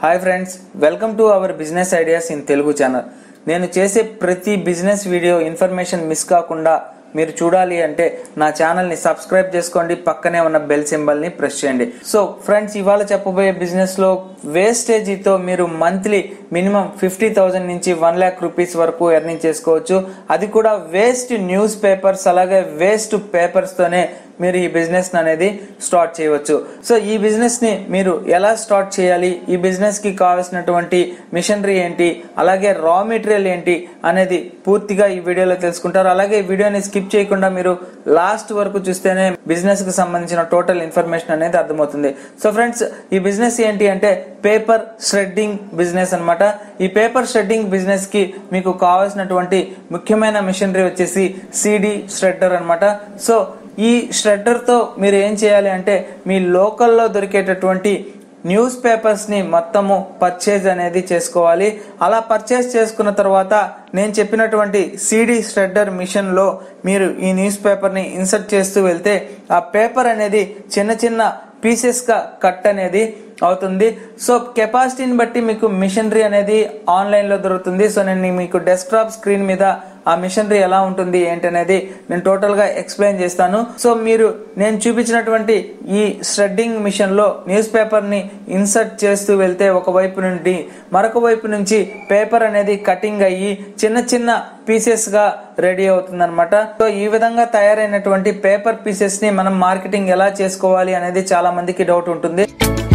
hi friends welcome to our business ideas in Telugu channel నేను చేసే ప్రతి బిజినెస్ వీడియో ఇన్ఫర్మేషన్ మిస్ కాకుండా మీరు చూడాలి అంటే నా ఛానల్ని సబ్స్క్రైబ్ చేసుకోండి పక్కనే ఉన్న బెల్ సింబల్ని ప్రెస్ చేయండి సో ఫ్రెండ్స్ ఇవాళ చెప్పబోయే బిజినెస్లో వేస్టేజీతో మీరు మంత్లీ మినిమం ఫిఫ్టీ థౌసండ్ నుంచి వన్ ల్యాక్ రూపీస్ వరకు ఎర్నింగ్ చేసుకోవచ్చు అది కూడా వేస్ట్ న్యూస్ పేపర్స్ అలాగే వేస్ట్ పేపర్స్తోనే మీరు ఈ బిజినెస్ అనేది స్టార్ట్ చేయవచ్చు సో ఈ బిజినెస్ ని మీరు ఎలా స్టార్ట్ చేయాలి ఈ బిజినెస్ కి కావాల్సినటువంటి మిషనరీ ఏంటి అలాగే రా మెటీరియల్ ఏంటి అనేది పూర్తిగా ఈ వీడియోలో తెలుసుకుంటారు అలాగే ఈ వీడియోని స్కిప్ చేయకుండా మీరు లాస్ట్ వరకు చూస్తేనే బిజినెస్ కి సంబంధించిన టోటల్ ఇన్ఫర్మేషన్ అనేది అర్థమవుతుంది సో ఫ్రెండ్స్ ఈ బిజినెస్ ఏంటి అంటే పేపర్ ష్రెడ్డింగ్ బిజినెస్ అన్నమాట ఈ పేపర్ ష్రెడ్డింగ్ బిజినెస్ కి మీకు కావాల్సినటువంటి ముఖ్యమైన మిషనరీ వచ్చేసి సిడి ష్రెడ్డర్ అన్నమాట సో ఈ ష్రెడ్డర్తో మీరు ఏం చేయాలి అంటే మీ లోకల్లో దొరికేటటువంటి న్యూస్ పేపర్స్ని మొత్తము పర్చేజ్ అనేది చేసుకోవాలి అలా పర్చేజ్ చేసుకున్న తర్వాత నేను చెప్పినటువంటి సిడి ష్రెడ్డర్ మిషన్లో మీరు ఈ న్యూస్ పేపర్ని ఇన్సర్ట్ చేస్తూ వెళ్తే ఆ పేపర్ అనేది చిన్న చిన్న పీసెస్గా కట్ అనేది అవుతుంది సో కెపాసిటీని బట్టి మీకు మిషనరీ అనేది ఆన్లైన్లో దొరుకుతుంది సో నేను మీకు డెస్క్టాప్ స్క్రీన్ మీద ఆ మిషనరీ ఎలా ఉంటుంది ఏంటి అనేది నేను టోటల్గా ఎక్స్ప్లెయిన్ చేస్తాను సో మీరు నేను చూపించినటువంటి ఈ ష్రెడ్డింగ్ మిషన్లో న్యూస్ పేపర్ని ఇన్సర్ట్ చేస్తూ వెళ్తే ఒక వైపు నుండి మరొక వైపు నుంచి పేపర్ అనేది కటింగ్ అయ్యి చిన్న చిన్న పీసెస్ గా రెడీ అవుతుంది అనమాట సో ఈ విధంగా తయారైనటువంటి పేపర్ పీసెస్ ని మనం మార్కెటింగ్ ఎలా చేసుకోవాలి అనేది చాలా మందికి డౌట్ ఉంటుంది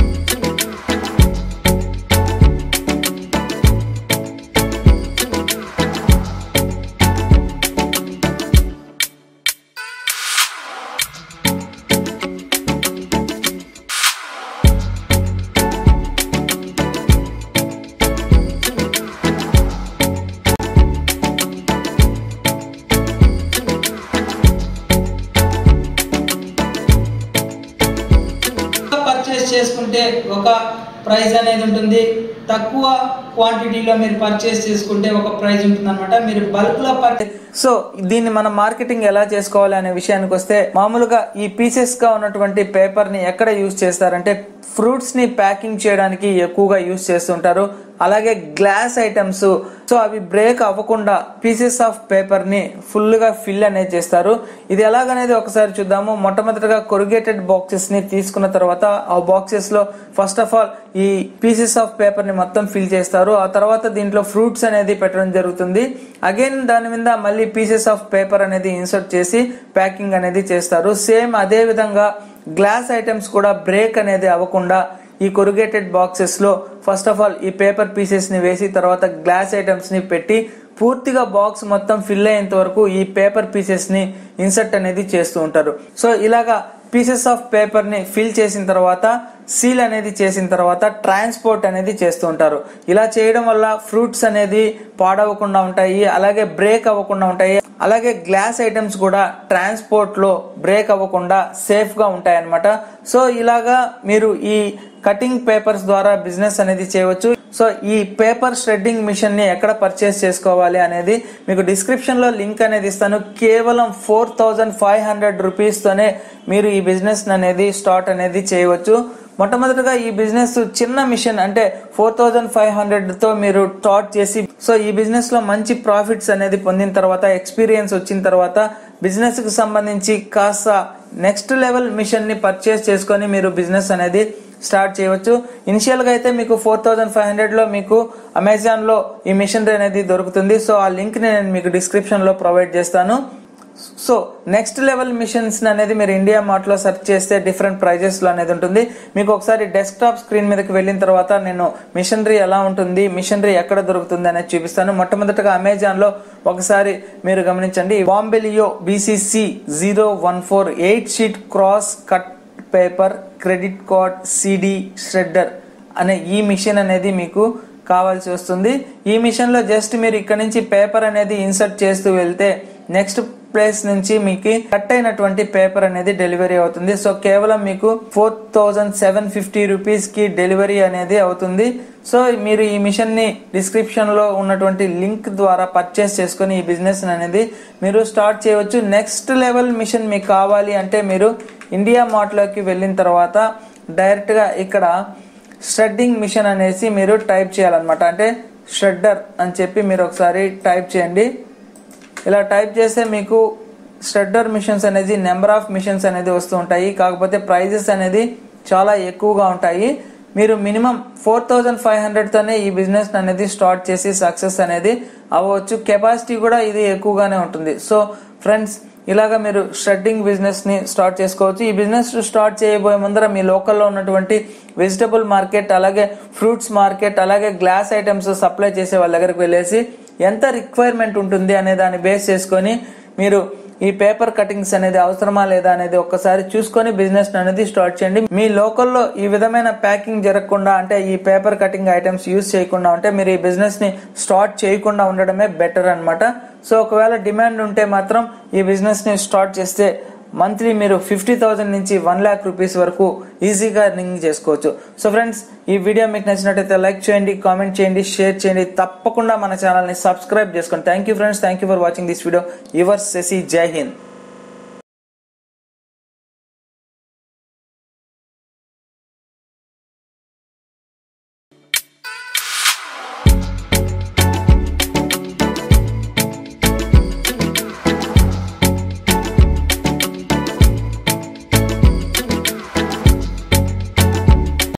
పర్చేస్ చేసుకుంటే ఒక ప్రైస్ అనేది ఉంటుంది తక్కువ క్వాంటిటీలో మీరు పర్చేస్ చేసుకుంటే ఒక ప్రైస్ ఉంటుంది అనమాట మీరు బల్క్ లో పర్చేస్ సో దీన్ని మనం మార్కెటింగ్ ఎలా చేసుకోవాలి అనే విషయానికి వస్తే మామూలుగా ఈ పీసెస్ గా ఉన్నటువంటి పేపర్ ని ఎక్కడ యూజ్ చేస్తారంటే ఫ్రూట్స్ ని ప్యాకింగ్ చేయడానికి ఎక్కువగా యూజ్ చేస్తుంటారు అలాగే గ్లాస్ ఐటమ్స్ సో అవి బ్రేక్ అవ్వకుండా పీసెస్ ఆఫ్ పేపర్ ని ఫుల్ గా ఫిల్ అనేది చేస్తారు ఇది ఎలాగనేది ఒకసారి చూద్దాము మొట్టమొదటిగా కొరుగేటెడ్ బాక్సెస్ ని తీసుకున్న తర్వాత ఆ బాక్సెస్ లో ఫస్ట్ ఆఫ్ ఆల్ ఈ పీసెస్ ఆఫ్ పేపర్ ని మొత్తం ఫిల్ చేస్తారు ఆ తర్వాత దీంట్లో ఫ్రూట్స్ అనేది పెట్టడం జరుగుతుంది అగైన్ దాని మీద మళ్ళీ పీసెస్ ఆఫ్ పేపర్ అనేది ఇన్సర్ట్ చేసి ప్యాకింగ్ అనేది చేస్తారు సేమ్ అదే విధంగా గ్లాస్ ఐటమ్స్ కూడా బ్రేక్ అనేది అవ్వకుండా ఈ కొరుగేటెడ్ బాక్సెస్ లో ఫస్ట్ ఆఫ్ ఆల్ ఈ పేపర్ పీసెస్ ని వేసి తర్వాత గ్లాస్ ఐటమ్స్ ని పెట్టి పూర్తిగా బాక్స్ మొత్తం ఫిల్ అయ్యేంత వరకు ఈ పేపర్ పీసెస్ ని ఇన్సర్ట్ అనేది చేస్తూ ఉంటారు సో ఇలాగా పీసెస్ ఆఫ్ పేపర్ ని ఫిల్ చేసిన తర్వాత సీల్ అనేది చేసిన తర్వాత ట్రాన్స్పోర్ట్ అనేది చేస్తూ ఉంటారు ఇలా చేయడం వల్ల ఫ్రూట్స్ అనేది పాడవకుండా ఉంటాయి అలాగే బ్రేక్ అవ్వకుండా ఉంటాయి అలాగే గ్లాస్ ఐటమ్స్ కూడా ట్రాన్స్పోర్ట్ లో బ్రేక్ అవ్వకుండా సేఫ్ గా ఉంటాయి అన్నమాట సో ఇలాగా మీరు ఈ కటింగ్ పేపర్స్ ద్వారా బిజినెస్ అనేది చేయవచ్చు సో ఈ పేపర్ ష్రెడ్డింగ్ మిషన్ ని ఎక్కడ పర్చేస్ చేసుకోవాలి అనేది మీకు డిస్క్రిప్షన్ లో లింక్ అనేది ఇస్తాను కేవలం four thousand five hundred rupees తోనే మీరు ఈ బిజినెస్ అనేది స్టార్ట్ అనేది చేయవచ్చు మొట్టమొదటిగా ఈ బిజినెస్ చిన్న మిషన్ అంటే ఫోర్ థౌజండ్ ఫైవ్ హండ్రెడ్ తో మీరు స్టార్ట్ చేసి సో ఈ బిజినెస్ లో మంచి ప్రాఫిట్స్ అనేది పొందిన తర్వాత ఎక్స్పీరియన్స్ వచ్చిన తర్వాత బిజినెస్ కి సంబంధించి కాస్త నెక్స్ట్ లెవెల్ మిషన్ ని పర్చేస్ చేసుకొని మీరు బిజినెస్ అనేది స్టార్ట్ చేయవచ్చు ఇనిషియల్ గా అయితే మీకు ఫోర్ థౌసండ్ ఫైవ్ హండ్రెడ్ లో మీకు అమెజాన్ లో ఈ మిషనరీ అనేది దొరుకుతుంది సో ఆ లింక్ ని నేను మీకు డిస్క్రిప్షన్ లో ప్రొవైడ్ చేస్తాను సో నెక్స్ట్ లెవెల్ మిషన్స్ అనేది మీరు ఇండియా మార్ట్ లో సెర్చ్ చేస్తే డిఫరెంట్ ప్రైజెస్ లో అనేది ఉంటుంది మీకు ఒకసారి డెస్క్టాప్ స్క్రీన్ మీదకి వెళ్ళిన తర్వాత నేను మిషనరీ ఎలా ఉంటుంది మిషనరీ ఎక్కడ దొరుకుతుంది అనేది చూపిస్తాను మొట్టమొదటిగా అమెజాన్ లో ఒకసారి మీరు గమనించండి Bambalio BCC zero one four eight sheet cross cut paper credit card CD shredder అనే ఈ మిషన్ అనేది మీకు కావాల్సి వస్తుంది ఈ మిషన్ లో జస్ట్ మీరు ఇక్కడ నుంచి పేపర్ అనేది ఇన్సర్ట్ చేస్తూ వెళ్తే నెక్స్ట్ ప్లేస్ నుంచి మీకు కట్ అయినటువంటి పేపర్ అనేది డెలివరీ అవుతుంది సో కేవలం మీకు four thousand seven fifty rupees కి డెలివరీ అనేది అవుతుంది సో మీరు ఈ మిషన్ ని డిస్క్రిప్షన్ లో ఉన్నటువంటి లింక్ ద్వారా పర్చేస్ చేసుకొని ఈ బిజినెస్ అనేది మీరు స్టార్ట్ చేయవచ్చు నెక్స్ట్ లెవెల్ మిషన్ మీకు కావాలి అంటే మీరు ఇండియా మార్ట్లోకి వెళ్ళిన తర్వాత డైరెక్ట్గా ఇక్కడ షెడ్డింగ్ మిషన్ అనేసి మీరు టైప్ చేయాలన్నమాట అంటే షెడ్డర్ అని చెప్పి మీరు ఒకసారి టైప్ చేయండి ఇలా టైప్ చేస్తే మీకు షెడ్డర్ మిషన్స్ అనేది నెంబర్ ఆఫ్ మిషన్స్ అనేది వస్తూ ఉంటాయి కాకపోతే ప్రైజెస్ అనేది చాలా ఎక్కువగా ఉంటాయి మీరు మినిమం ఫోర్ థౌజండ్ ఫైవ్ హండ్రెడ్తోనే ఈ బిజినెస్ అనేది స్టార్ట్ చేసి సక్సెస్ అనేది అవ్వచ్చు కెపాసిటీ కూడా ఇది ఎక్కువగానే ఉంటుంది సో ఫ్రెండ్స్ ఇలాగా మీరు షెడ్డింగ్ బిజినెస్ ని స్టార్ట్ చేసుకోవచ్చు ఈ బిజినెస్ స్టార్ట్ చేయబోయే ముందర మీ లోకల్లో ఉన్నటువంటి వెజిటబుల్ మార్కెట్ అలాగే ఫ్రూట్స్ మార్కెట్ అలాగే గ్లాస్ ఐటమ్స్ సప్లై చేసే వాళ్ళ దగ్గరికి వెళ్ళేసి ఎంత రిక్వైర్మెంట్ ఉంటుంది అనే దాన్ని బేస్ చేసుకొని మీరు ఈ పేపర్ కటింగ్స్ అనేది అవసరమా లేదా అనేది ఒక్కసారి చూసుకొని బిజినెస్ అనేది స్టార్ట్ చేయండి మీ లోకల్లో ఈ విధమైన ప్యాకింగ్ జరగకుండా అంటే ఈ పేపర్ కటింగ్ ఐటమ్స్ యూజ్ చేయకుండా ఉంటే మీరు ఈ బిజినెస్ ని స్టార్ట్ చేయకుండా ఉండడమే బెటర్ అన్నమాట సో ఒకవేళ డిమాండ్ ఉంటే మాత్రం ఈ బిజినెస్ ని స్టార్ట్ చేస్తే మంత్లీ మీరు ఫిఫ్టీ థౌసండ్ నుంచి వన్ ల్యాక్ రూపీస్ వరకు ఈజీగా ఎర్నింగ్ చేసుకోవచ్చు సో ఫ్రెండ్స్ ఈ వీడియో మీకు నచ్చినట్టయితే లైక్ చేయండి కామెంట్ చేయండి షేర్ చేయండి తప్పకుండా మన ఛానల్ని సబ్స్క్రైబ్ చేసుకోండి thank you friends thank you for watching this video your Shashi జై హింద్